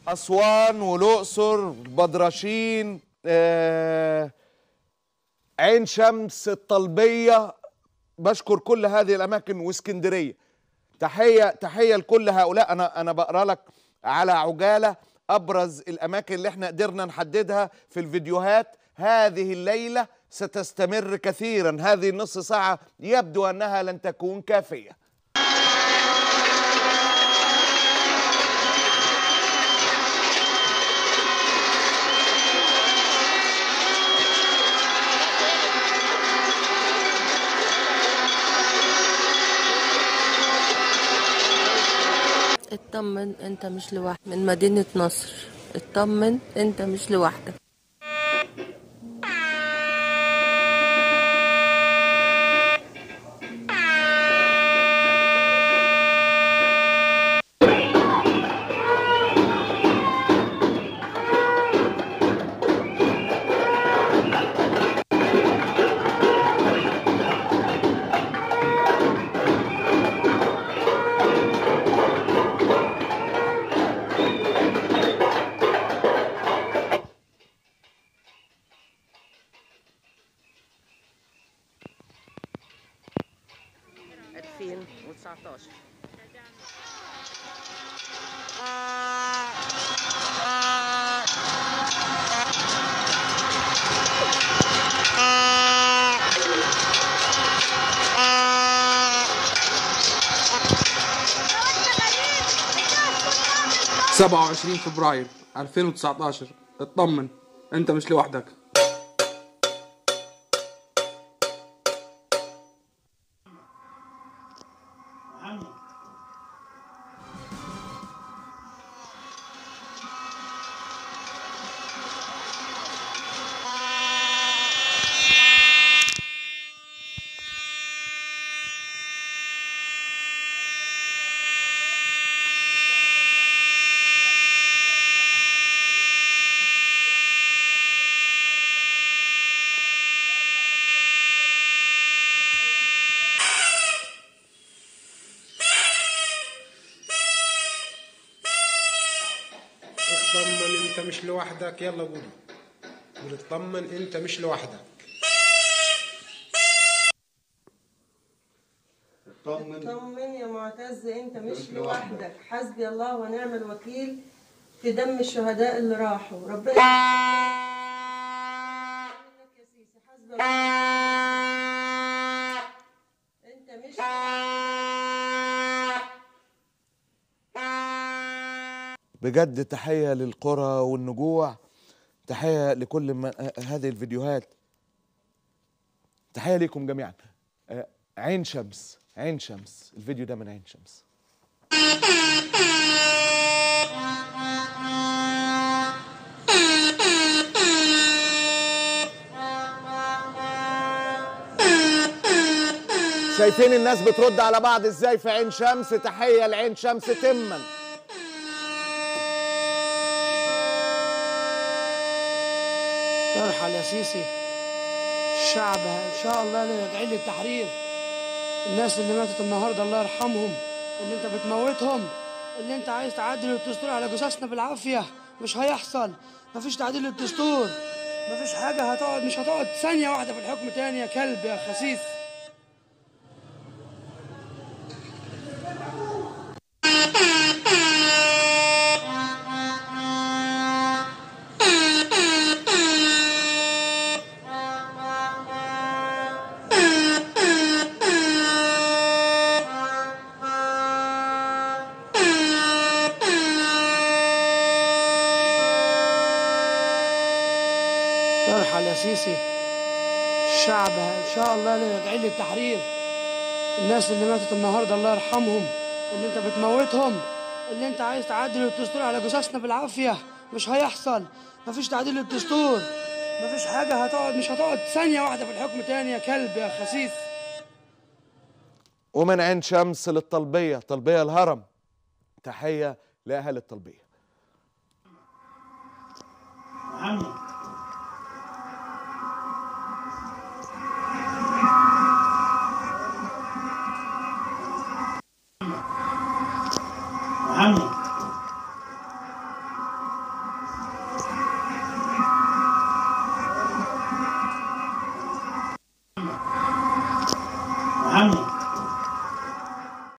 أسوان والأقصر بدرشين آه، عين شمس الطلبية بشكر كل هذه الأماكن واسكندرية تحية تحية لكل هؤلاء أنا أنا بقرا لك على عجالة أبرز الأماكن اللي احنا قدرنا نحددها في الفيديوهات هذه الليلة ستستمر كثيرا هذه النص ساعة يبدو أنها لن تكون كافية اطمن انت مش لوحدك من مدينة نصر اطمن انت مش لوحدك سبعة وعشرين فبراير 2019 اطمن انت مش لوحدك اطمن انت مش لوحدك يلا قول قول اطمن انت مش لوحدك طمن يا معتز انت مش لوحدك حسبي الله ونعم الوكيل في دم الشهداء اللي راحوا ربنا منك يا سيسي حسبي الله انت مش بجد تحية للقرى والنجوع تحية لكل من هذه الفيديوهات تحية لكم جميعا آه، عين شمس عين شمس الفيديو ده من عين شمس شايفين الناس بترد على بعض ازاي في عين شمس تحية لعين شمس تما ارحل يا سيسي الشعب ان شاء الله راجعين للتحرير الناس اللي ماتت النهارده الله يرحمهم اللي انت بتموتهم اللي انت عايز تعدل الدستور على جثثنا بالعافيه مش هيحصل مفيش تعديل للدستور مفيش حاجه هتقعد مش هتقعد ثانيه واحده في الحكم تاني يا كلب يا خسيس ارحل يا سيسي الشعب ان شاء الله راجعين للتحرير الناس اللي ماتت النهارده الله يرحمهم اللي انت بتموتهم اللي انت عايز تعدل الدستور على جثثنا بالعافيه مش هيحصل مفيش تعديل للدستور مفيش حاجه هتقعد مش هتقعد ثانيه واحده في الحكم تاني يا كلب يا خسيس ومن عين شمس للطلبية طلبية الهرم تحية لأهل الطلبية محمد